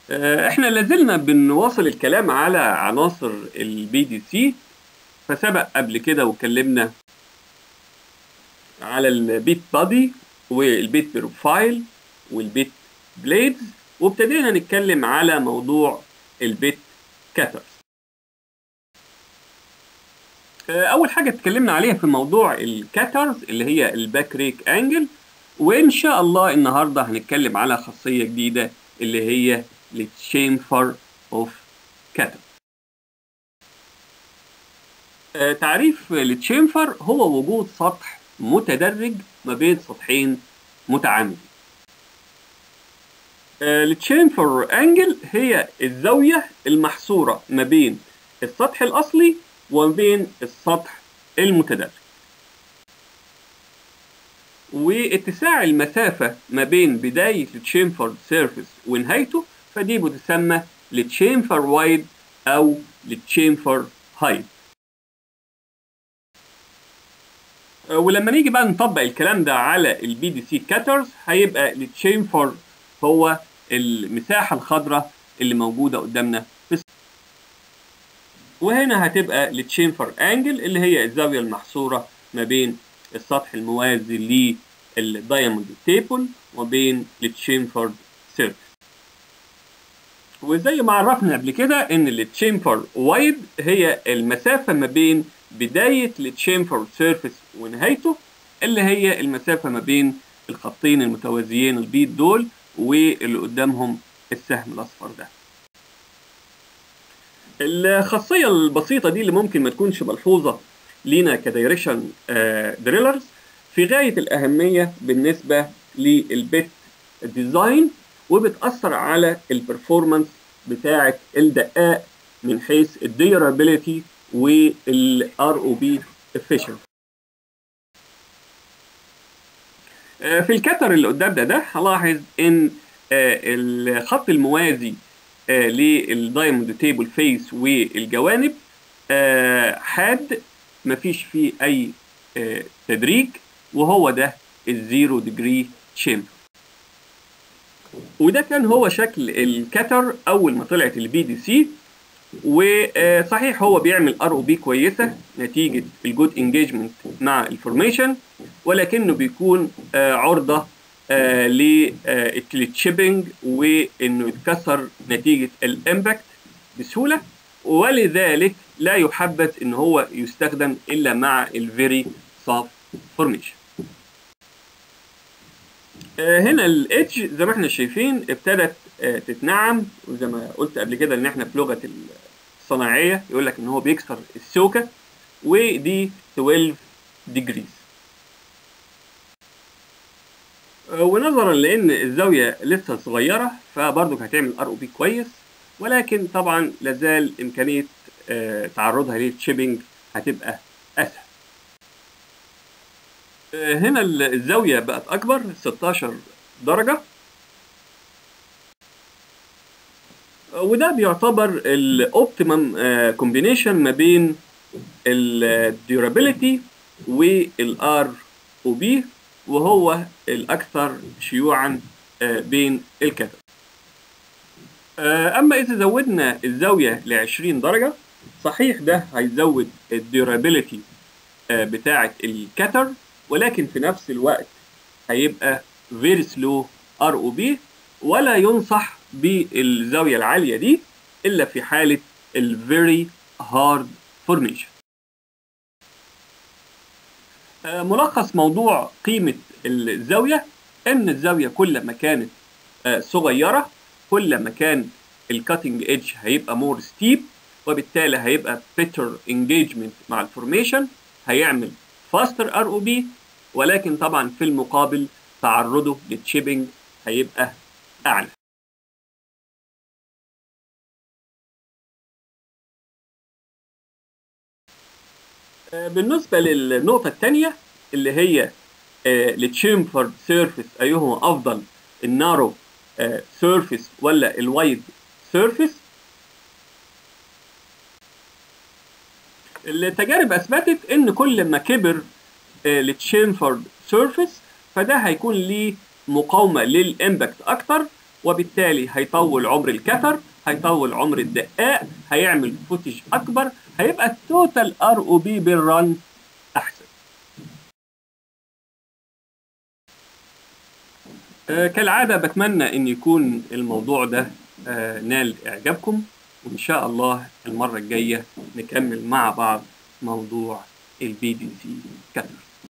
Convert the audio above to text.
آه، احنا لازلنا بنواصل الكلام على عناصر البي دي سي فسبق قبل كده واتكلمنا على البيت بادي والبيت بروفايل والبيت بليدز وابتدينا نتكلم على موضوع البيت كاترز اول حاجه اتكلمنا عليها في موضوع الكاترز اللي هي الباك ريك انجل وان شاء الله النهارده هنتكلم على خاصيه جديده اللي هي التشامفر اوف كاتر تعريف التشامفر هو وجود سطح متدرج ما بين سطحين متعامدين التشامفر انجل هي الزاويه المحصوره ما بين السطح الاصلي وما بين السطح المتدرج واتساع المسافة ما بين بداية التشامفر سيرفيس ونهايته فدي بتسمى التشامفر وايد أو التشامفر هايت ولما نيجي بقى نطبق الكلام ده على البي دي سي كاترز هيبقى التشامفر هو المساحة الخضراء اللي موجودة قدامنا في وهنا هتبقى التشامفر انجل اللي هي الزاوية المحصورة ما بين السطح الموازي للدايموند تيبل وبين التشامفر سيرفيس وزي ما عرفنا قبل كده ان التشامفر وايد هي المسافة ما بين بداية التشامفر سيرفيس ونهايته اللي هي المسافة ما بين الخطين المتوازيين البيض دول واللي قدامهم السهم الاصفر ده الخاصية البسيطة دي اللي ممكن ما تكونش ملحوظة لينا كدايركشن دريلرز في غاية الأهمية بالنسبة للبيت ديزاين وبتأثر على البرفورمانس بتاعة الدقاق من حيث الديورابيليتي والار او بي efficiency في الكتر اللي قدام ده ده هلاحظ ان الخط الموازي للدايموند تيبل فيس والجوانب حاد مفيش فيه اي تدريج وهو ده الزيرو ديجري تشامبر وده كان هو شكل الكتر اول ما طلعت البي دي سي وصحيح هو بيعمل ار او بي كويسه نتيجه الجود انجيجمنت مع الفورميشن ولكنه بيكون عرضه للتشيبنج وانه يتكسر نتيجه الامباكت بسهوله ولذلك لا يحبذ ان هو يستخدم الا مع الفيري صاف فورميشن هنا الاتش زي ما احنا شايفين ابتدت تتنعم وزي ما قلت قبل كده ان احنا في لغه الصناعيه يقول لك ان هو بيكسر السوكه ودي 12 ديجريز ونظرا لان الزاويه لسه صغيره فبرضك هتعمل ار او بي كويس ولكن طبعا لازال امكانيه تعرضها للتشيبنج هتبقى اسهل هنا الزاويه بقت اكبر 16 درجه وده بيعتبر الاوبتيمم كومبينيشن ما بين الديورابيليتي والار او بي وهو الاكثر شيوعا بين الكتب اما اذا زودنا الزاويه ل 20 درجه صحيح ده هيزود الديورابيليتي بتاعه الكتر ولكن في نفس الوقت هيبقى فيري سلو ار او بي ولا ينصح بالزاويه العاليه دي الا في حاله الفيري هارد فورميشن ملخص موضوع قيمه الزاويه ان الزاويه كل ما كانت صغيره كل ما كان الكاتنج ايدج هيبقى مور ستيب وبالتالي هيبقى better engagement مع الفورميشن هيعمل faster ار او بي ولكن طبعا في المقابل تعرضه للتشيبنج هيبقى اعلى بالنسبة للنقطة الثانية اللي هي التشامفر سيرفيس أيهما أفضل النارو سيرفيس ولا الوايد سيرفيس التجارب اثبتت ان كل ما كبر التشامفرد سيرفيس فده هيكون ليه مقاومه للامباكت اكتر وبالتالي هيطول عمر الكتر هيطول عمر الدقاق هيعمل فوتج اكبر هيبقى التوتال ار او بي بالرن احسن آه كالعاده بتمنى ان يكون الموضوع ده آه نال اعجابكم وان شاء الله المره الجايه نكمل مع بعض موضوع البي دي سي كتر